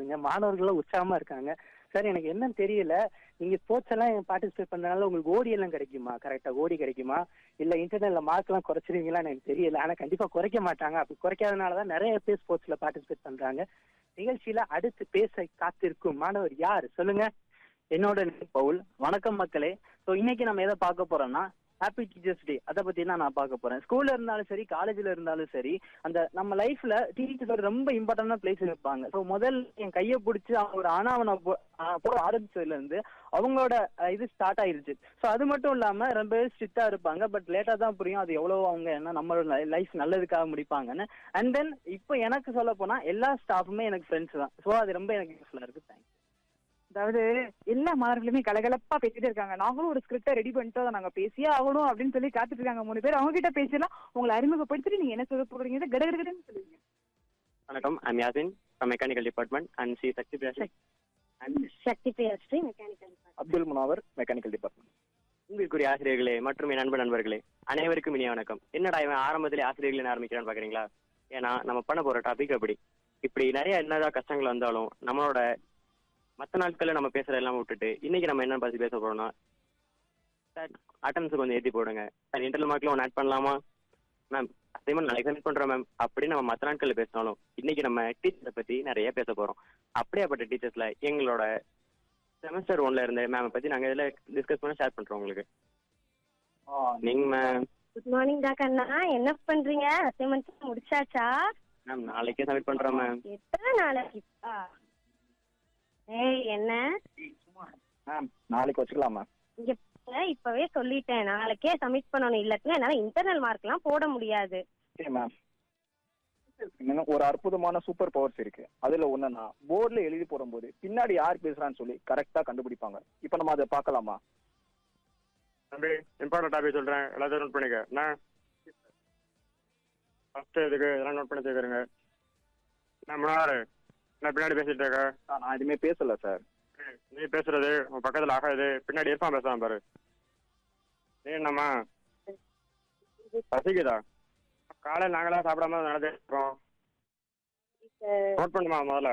இருக்காங்க மாணவர்கள் உற்சாகமா இருக்காங்க சார் எனக்கு என்னன்னு தெரியல நீங்க ஸ்போர்ட்ஸ் எல்லாம் பார்ட்டிசிபேட் பண்றதுனால உங்களுக்கு ஓடி எல்லாம் கிடைக்குமா கரெக்டா ஓடி கிடைக்குமா இல்ல இன்டர்நெட்ல மார்க் எல்லாம் குறைச்சிருவீங்களா எனக்கு தெரியல ஆனா கண்டிப்பா குறைக்க மாட்டாங்க அப்படி குறைக்காதனாலதான் நிறைய பேர் ஸ்போர்ட்ஸ்ல பார்ட்டிசிபேட் பண்றாங்க நிகழ்ச்சியில அடுத்து பேச காத்திருக்கும் மாணவர் யார் சொல்லுங்க என்னோட name பவுல் வணக்கம் மக்களே ஸோ இன்னைக்கு நம்ம எதை பார்க்க போறோம்னா ஹாப்பி டீச்சர்ஸ் டே அதை பத்தி தான் நான் பார்க்க போறேன் ஸ்கூல்ல இருந்தாலும் சரி காலேஜ்ல இருந்தாலும் சரி அந்த நம்ம லைஃப்ல டீச்சர்ஸ் ரொம்ப இம்பார்ட்டன்டான பிளேஸ் இருப்பாங்க ஸோ முதல் என் கையை பிடிச்சி அவங்க ஒரு ஆனாவன போட ஆரம்பிச்சதுல இருந்து அவங்களோட அஹ், இது ஸ்டார்ட் ஆயிருச்சு ஸோ அது மட்டும் இல்லாம ரொம்ப ஸ்ட்ரிக்டா இருப்பாங்க பட் லேட்டா தான் புரியும் அது எவ்வளவு அவங்க என்ன நம்மளோட லைஃப் நல்லதுக்காக முடிப்பாங்கன்னு அண்ட் தென் இப்போ எனக்கு சொல்ல போனா எல்லா ஸ்டாஃபுமே எனக்கு ஃப்ரெண்ட்ஸ் தான் ஸோ அது ரொம்ப எனக்கு யூஸ்ஃபுல்லா இருக்கு தேங்க்ஸ் அதாவது எல்லா மாணவர்களுமே கலகலப்பா பேசிட்டே இருக்காங்க நாங்களும் ஒரு ஸ்கிரிப்டை ரெடி பண்ணிட்டு அதை நாங்க பேசியே ஆகணும் அப்படின்னு சொல்லி காத்துட்டு இருக்காங்க மூணு பேர் அவங்க கிட்ட பேசலாம் உங்களை அறிமுகப்படுத்திட்டு நீங்க என்ன சொல்ல போறீங்க கடகடன்னு சொல்லுவீங்க வணக்கம் I'm Yasin from mechanical department and C Sakthi Priyash Sakthi Priyasri mechanical Abdul Munavar mechanical department உங்களுக்குரிய ஆசிரியர்களே மற்றும் என் அன்பு நண்பர்களே அனைவருக்கும் இனிய வணக்கம் என்னடா இவன் ஆரம்பத்திலே ஆசிரியர்களே ஆரம்பிக்கிறான்னு பாக்குறீங்களா ஏன்னா நம்ம பண்ண போற டாபிக் அப்படி இப்படி நிறைய என்னதான் கஷ்டங்கள் வந்தாலும் நம்மளோட மற்ற நாட்கள்ல நம்ம பேசுற எல்லாம் விட்டுட்டு இன்னைக்கு நம்ம என்ன பத்தி பேச போறோம்னா அட்டன்ஸ் கொஞ்சம் ஏத்தி போடுங்க சார் இன்டர்னல் மார்க்ல ஒன்று ஆட் பண்ணலாமா மேம் அசைன்மெண்ட் நாளைக்கு சப்மிட் பண்றோம் மேம் அப்படின்னு நம்ம மற்ற நாட்கள்ல பேசினாலும் இன்னைக்கு நம்ம டீச்சரை பத்தி நிறைய பேச போறோம் அப்படியாப்பட்ட டீச்சர்ஸ்ல எங்களோட செமஸ்டர் ஒன்ல இருந்த மேம் பத்தி நாங்க இதுல டிஸ்கஸ் பண்ண ஷேர் பண்றோம் உங்களுக்கு நீங்க மேம் குட் மார்னிங் டா கண்ணா என்ன பண்றீங்க அசைன்மெண்ட் முடிச்சாச்சா மேம் நாளைக்கே சப்மிட் பண்றோம் மேம் எத்தனை நாளைக்குப்பா ஏய் என்ன மேம் நாளைக்கு வச்சுக்கலாம் மேம் இங்க பாருங்க, இப்பவே சொல்லிட்டேன் நாளைக்கே சப்மிட் பண்ணணும் இல்லாட்டினா என்னால இன்டர்னல் மார்க்லாம் போட முடியாது சரி மேம் ஒரு அற்புதமான சூப்பர் பவர்ஸ் இருக்கு அதுல ஒண்ணுன்னா போர்டுல எழுதி போடும்போது பின்னாடி யார் பேசுறான்னு சொல்லி கரெக்டா கண்டுபிடிப்பாங்க இப்ப நம்ம அதை பார்க்கலாமா தம்பி இம்பார்ட்டன்ட் டாபிக் சொல்றேன் எல்லாத்தையும் நோட் பண்ணிக்க என்ன ஃபர்ஸ்ட் இதுக்கு இதெல்லாம் நோட் பண்ணி வச்சுக்கிறேங்க நான் முன்னாடி நான் பின்னாடி பேசிட்டு இருக்க நான் எதுவுமே பேசல சார் நீ பேசுறது உன் பக்கத்துல ஆகாது பின்னாடி இருப்பான் பேசுறான் பாரு நீ என்னம்மா பசிக்குதா காலையில் நாங்களாம் சாப்பிடாம நடந்துருக்கோம் நோட் பண்ணுமா முதல்ல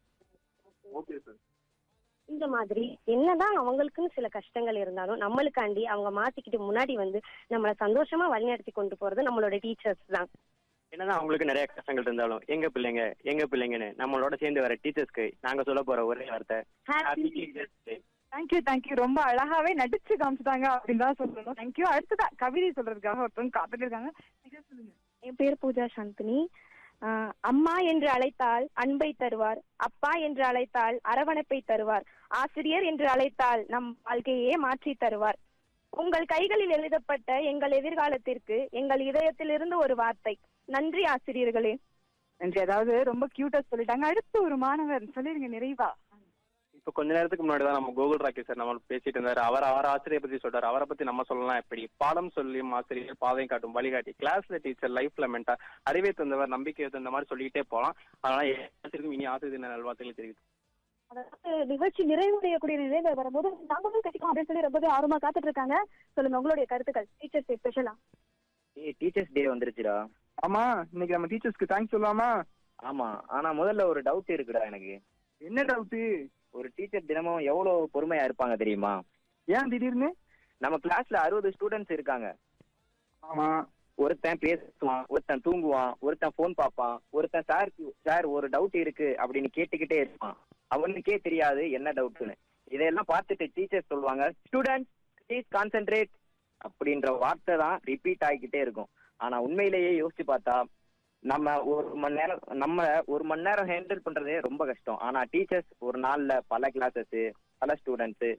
ஓகே சார் இந்த மாதிரி என்னதான் அவங்களுக்குன்னு சில கஷ்டங்கள் இருந்தாலும் நம்மளுக்காண்டி அவங்க மாத்திக்கிட்டு முன்னாடி வந்து நம்மள சந்தோஷமா வழிநடத்தி கொண்டு போறது நம்மளோட டீச்சர்ஸ் தான் என்னதான் அவங்களுக்கு நிறைய கஷ்டங்கள் இருந்தாலும் எங்க பிள்ளைங்க எங்க பிள்ளைங்கன்னு நம்மளோட சேர்ந்து வர டீச்சர்ஸ்க்கு நாங்க சொல்ல போற ஒரே வார்த்தை happy teachers day thank you thank you ரொம்ப அழகாவே நடிச்சு காமிச்சிட்டாங்க அப்படின்னு தான் சொல்லணும் தேங்க்யூ அடுத்ததா கவிதை சொல்றதுக்காக ஒருத்தவங்க காத்துட்டு இருக்காங்க நீங்க சொல்லுங்க என் பேர் பூஜா சாந்தினி ஆஹ் அம்மா என்று அழைத்தால் அன்பை தருவார் அப்பா என்று அழைத்தால் அரவணைப்பை தருவார் ஆசிரியர் என்று அழைத்தால் நம் வாழ்க்கையே மாற்றி தருவார் உங்கள் கைகளில் எழுதப்பட்ட எங்கள் எதிர்காலத்திற்கு எங்கள் இதயத்திலிருந்து ஒரு வார்த்தை நன்றி ஆசிரியர்களே நன்றி அதாவது ரொம்ப கியூட்டா சொல்லிட்டாங்க அடுத்து ஒரு மாணவர் சொல்லிருங்க நிறைவா இப்ப கொஞ்ச நேரத்துக்கு முன்னாடி தான் நம்ம கோகுல் ராக்கி சார் நம்ம பேசிட்டு இருந்தாரு அவர் அவர் ஆசிரியர் பத்தி சொல்றாரு அவரை பத்தி நம்ம சொல்லலாம் எப்படி பாடம் சொல்லியும் ஆசிரியர் பாதை காட்டும் வழிகாட்டி கிளாஸ்ல டீச்சர் லைஃப்ல மென்டா அறிவை தந்தவர் நம்பிக்கை தந்த மாதிரி சொல்லிக்கிட்டே போலாம் அதனால எல்லாத்திற்கும் இனி ஆசிரியர் தின நல்வாழ்த்துக்களை தெரிவித்து அதாவது நிகழ்ச்சி நிறைவடையக்கூடிய நிலையில வரும்போது நாங்களும் கட்டிக்கும் அப்படின்னு சொல்லி ரொம்பவே ஆர்வமா காத்துட்டு இருக்காங்க சொல்லுங்க உங்களுடைய கருத்துக்கள் டீச்சர்ஸ் ஸ்பெஷலா ஏய் டீச்சர்ஸ் டே வந்துருச்சுடா ஆமா இன்னைக்கு நம்ம டீச்சர்ஸ்க்கு தேங்க்ஸ் சொல்லலாமா ஆமா ஆனா முதல்ல ஒரு டவுட் இருக்குடா எனக்கு என்ன டவுட் ஒரு டீச்சர் தினமும் எவ்வளவு பொறுமையா இருப்பாங்க தெரியுமா ஏன் திடீர்னு நம்ம கிளாஸ்ல அறுபது ஸ்டூடெண்ட்ஸ் இருக்காங்க ஆமா ஒருத்தன் பேசுவான் ஒருத்தன் தூங்குவான் ஒருத்தன் ஃபோன் பார்ப்பான் ஒருத்தன் சார் சார் ஒரு டவுட் இருக்கு அப்படின்னு கேட்டுக்கிட்டே இருப்பான் அவனுக்கே தெரியாது என்ன டவுட்னு இதையெல்லாம் பார்த்துட்டு டீச்சர் சொல்லுவாங்க ஸ்டூடெண்ட்ஸ் ப்ளீஸ் கான்சென்ட்ரேட் அப்படின்ற வார்த்தை தான் ரிப்பீட் ஆகிக்கிட்டே இருக்கும் ஆனா உண்மையிலேயே யோசிச்சு பார்த்தா நம்ம ஒரு மணி நேரம் நம்ம ஒரு மணி நேரம் ஹேண்டில் பண்றதே ரொம்ப கஷ்டம் ஆனா டீச்சர்ஸ் ஒரு நாள்ல பல கிளாஸஸ் பல ஸ்டூடெண்ட்ஸ்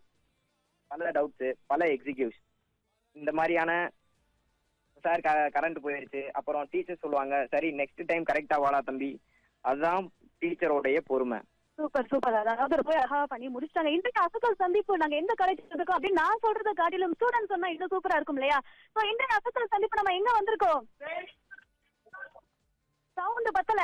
பல டவுட்ஸ் பல எக்ஸிக்யூஷன் இந்த மாதிரியான சார் கரண்ட் போயிருச்சு அப்புறம் டீச்சர் சொல்லுவாங்க சரி நெக்ஸ்ட் டைம் கரெக்டா வாடா தம்பி அதுதான் டீச்சரோடைய பொறுமை சூப்பர் சூப்பர் அதாவது ரொம்ப அழகா பண்ணி முடிச்சிட்டாங்க இன்றைக்கு அசத்தல் சந்திப்பு நாங்க எந்த காலேஜ் இருக்கோம் அப்படின்னு நான் சொல்றதை காட்டிலும் ஸ்டூடெண்ட் சொன்னா இன்னும் சூப்பரா இருக்கும் இல்லையா சோ இன்றைய அசத்தல் சந்திப்பு நம்ம எங்க வந்திருக்கோம் சவுண்ட் பத்தல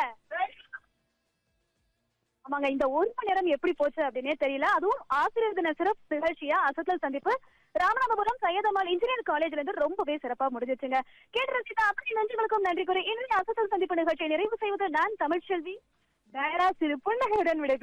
ஆமாங்க இந்த ஒரு மணி நேரம் எப்படி போச்சு அப்படின்னே தெரியல அதுவும் ஆசிரியர் தின சிறப்பு நிகழ்ச்சியா அசத்தல் சந்திப்பு ராமநாதபுரம் சையதமால் இன்ஜினியரிங் காலேஜ்ல இருந்து ரொம்பவே சிறப்பா முடிஞ்சிச்சுங்க கேட்டு ரசித்த அத்தனை நன்றிகளுக்கும் நன்றி கூறி இன்றைய அசத்தல் சந்திப்பு நிகழ்ச்சியை நிறைவு செய்வது நான் தமிழ்ச்செல்வி டயரா சிறு புன்னகையுடன் விடை